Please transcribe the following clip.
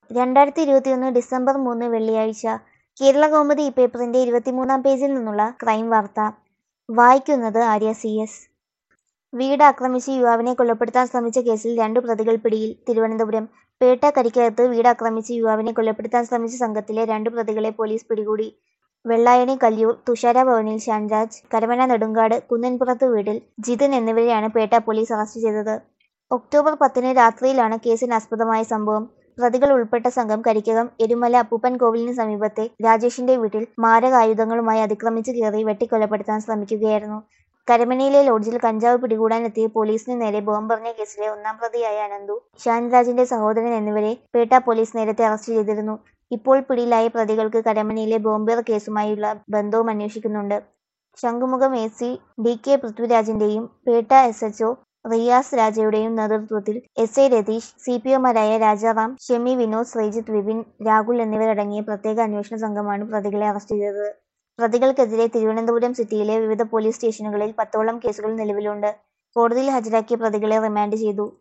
രണ്ടായിരത്തി ഇരുപത്തിയൊന്ന് ഡിസംബർ മൂന്ന് വെള്ളിയാഴ്ച കേരള കൗമുദി ഈ പേപ്പറിന്റെ ഇരുപത്തിമൂന്നാം പേജിൽ നിന്നുള്ള ക്രൈം വാർത്ത വായിക്കുന്നത് ആര്യ സി എസ് വീട് ആക്രമിച്ച് യുവാവിനെ കൊലപ്പെടുത്താൻ ശ്രമിച്ച കേസിൽ രണ്ടു പ്രതികൾ പിടിയിൽ തിരുവനന്തപുരം പേട്ട കരിക്കകത്ത് വീട് ആക്രമിച്ച് യുവാവിനെ കൊലപ്പെടുത്താൻ ശ്രമിച്ച സംഘത്തിലെ രണ്ടു പ്രതികളെ പോലീസ് പിടികൂടി വെള്ളായണി കല്യൂർ തുഷാര ഭവനിൽ ഷാൻരാജ് കരമന നെടുങ്കാട് കുന്നൻപുറത്ത് വീട്ടിൽ ജിതിൻ എന്നിവരെയാണ് പേട്ട പോലീസ് അറസ്റ്റ് ചെയ്തത് ഒക്ടോബർ പത്തിന് രാത്രിയിലാണ് കേസിനാസ്പദമായ സംഭവം പ്രതികൾ ഉൾപ്പെട്ട സംഘം കരിക്കകം എരുമല അപ്പൂപ്പൻ കോവിലിന് സമീപത്തെ രാജേഷിന്റെ വീട്ടിൽ മാരകായുധങ്ങളുമായി അതിക്രമിച്ച് കയറി വെട്ടിക്കൊലപ്പെടുത്താൻ ശ്രമിക്കുകയായിരുന്നു കരമനയിലെ ലോഡ്ജിൽ കഞ്ചാവ് പിടികൂടാനെത്തിയ പോലീസിന് നേരെ ബോംബെറിഞ്ഞ കേസിലെ ഒന്നാം പ്രതിയായ അനന്തു ഷാൻരാജിന്റെ സഹോദരൻ എന്നിവരെ പേട്ട പോലീസ് നേരത്തെ അറസ്റ്റ് ചെയ്തിരുന്നു ഇപ്പോൾ പിടിയിലായ പ്രതികൾക്ക് കരമനയിലെ ബോംബേർ കേസുമായുള്ള ബന്ധവും അന്വേഷിക്കുന്നുണ്ട് Shankhumukham A C D K പൃഥ്വിരാജിന്റെയും പേട്ട എസ് എച്ച്ഒ റിയാസ് രാജയുടെയും നേതൃത്വത്തിൽ S I Ratheesh C P ഒമാരായ രാജാറാം ഷെമി വിനോദ് ശ്രീജിത്ത് വിപിൻ രാഹുൽ എന്നിവരടങ്ങിയ പ്രത്യേക അന്വേഷണ സംഘമാണ് പ്രതികളെ അറസ്റ്റ് ചെയ്തത് പ്രതികൾക്കെതിരെ തിരുവനന്തപുരം സിറ്റിയിലെ വിവിധ പോലീസ് സ്റ്റേഷനുകളിൽ പത്തോളം കേസുകൾ നിലവിലുണ്ട് കോടതിയിൽ ഹാജരാക്കിയ പ്രതികളെ റിമാൻഡ് ചെയ്തു